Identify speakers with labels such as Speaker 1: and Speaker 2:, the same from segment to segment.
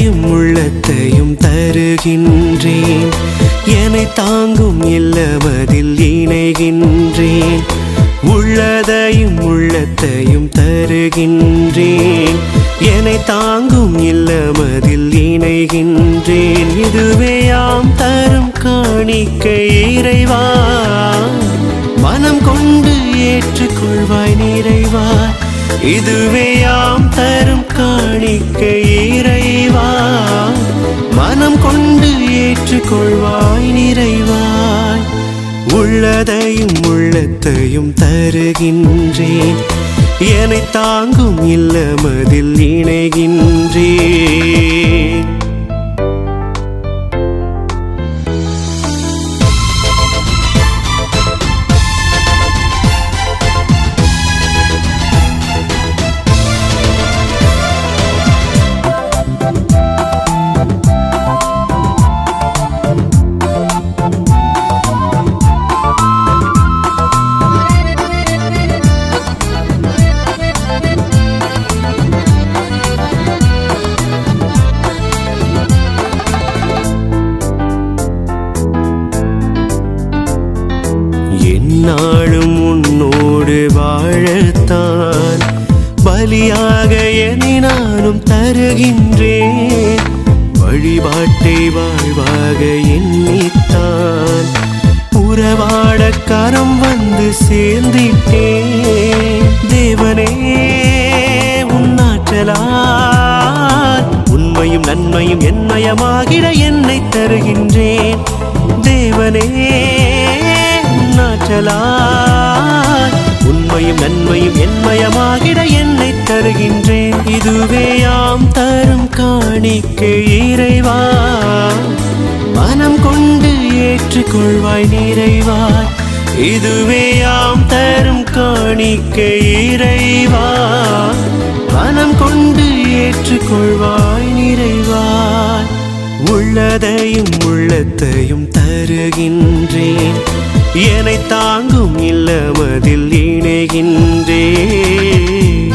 Speaker 1: உள்ளதையும் உள்ளத்தையும் தருகின்றேன் என்னை தாங்கும் இல்லமதில் இணைகின்றேன் உள்ளதையும் உள்ளத்தையும் தருகின்றேன் என்னை தாங்கும் இல்லமதில் இணைகின்றேன் இதுவே யாம் தரும் காணிக்கை இறைவா மனம் கொண்டு ஏற்றுக்கொள்வாய் நிறைவா இதுவே யாம் தரும் காணிக்கை இறைவா மனம் கொண்டு ஏற்றுக்கொள்வாய் நிறைவாய் உள்ளதையும் உள்ளத்தையும் தருகின்றேன் என்னை தாங்கும் இல்லமதில் இணைகின்றேன் என்னாலும் உன்னோடு வாழத்தான் பலியாக என்னை நானும் தருகின்றேன் வழிபாட்டை வாழ்வாக எண்ணித்தான் உறவாட கரம் வந்து சேர்ந்திட்டேன் தேவனே உன்னாற்றலால் உண்மையும் நன்மையும் என்மயமாகிட என்னை தருகின்றேன் தேவனே உன்னாற்றலால் உண்மையும் நன்மையும் என்மயமாகிட என்னை தருகின்றேன் இதுவே யாம் தரும் காணிக்கை இறைவா மனம் கொண்டு ஏற்றுக்கொள்வாய் நிறைவாய் இதுவே யாம் தரும் காணிக்கை இறைவா மனம் கொண்டு ஏற்றுக்கொள்வாய் நிறைவாய் உள்ளதையும் உள்ளத்தையும் தருகின்றேன் என்னை தாங்கும் இல்லமதில் இணைகின்றேன்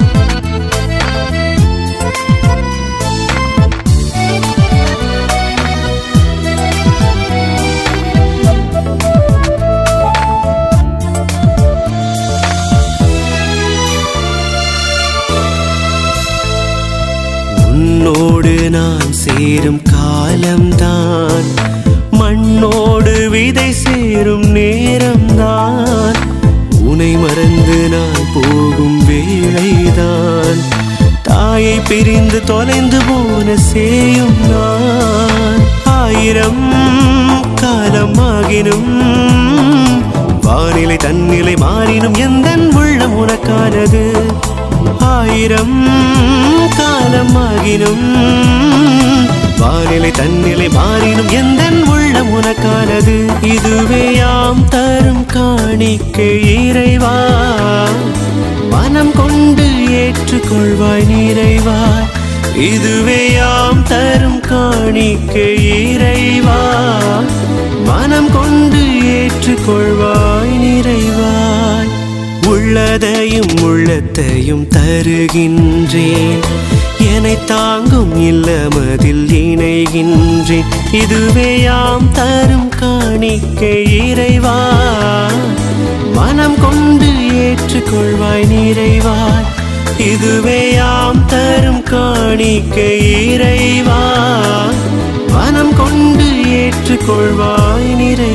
Speaker 1: உன்னோடு நான் சேரும் காலம்தான் மண்ணோடு விதை சேரும் நேரம்தான் உனை மறந்து நான் போகும் வேளைதான் தாயை பிரிந்து தொலைந்து போன சேயும் நான் ஆயிரம் காலமாகினும் வானிலை தன்னிலை மாறினும் எந்த உள்ளம் உனக்கானது ஆயிரம் காலமாகினும் வானிலை தன்னிலை மாறினும் எந்த உள்ளம் உனக்கானது இதுவே யாம் தரும் காணிக்கை இறைவா மனம் கொண்டு ஏற்றுக்கொள்வாய் நிறைவாய் இதுவே யாம் தரும் காணிக்கை இறைவா மனம் கொண்டு ஏற்றுக்கொள்வாய் நிறைவாய் உள்ளதையும் உள்ளத்தையும் தருகின்றேன் என்னை தாங்கும் இல்லமதில் இணைகின்றேன் இதுவே யாம் தரும் காணிக்கை இறைவா மனம் கொண்டு ஏற்றுக்கொள்வாய் நிறைவாய் இதுவே யாம் தரும் காணிக்கை இறைவா மனம் கொண்டு ஏற்றுக்கொள்வாய்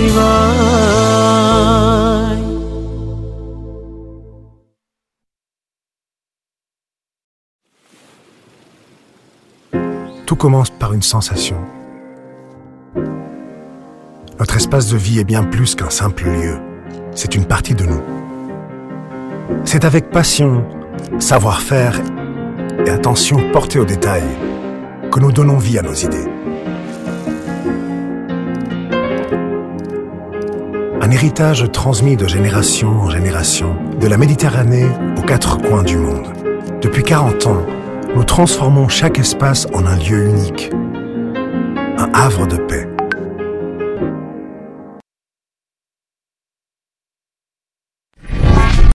Speaker 1: நிறைவாய்
Speaker 2: Tout commence par une sensation. Notre espace de vie est bien plus qu'un simple lieu. C'est une partie de nous. C'est avec passion, savoir-faire et attention portée aux détails que nous donnons vie à nos idées. Un héritage transmis de génération en génération, de la Méditerranée aux quatre coins du monde. Depuis 40 ans, nous transformons chaque espace en un lieu unique, un havre de paix.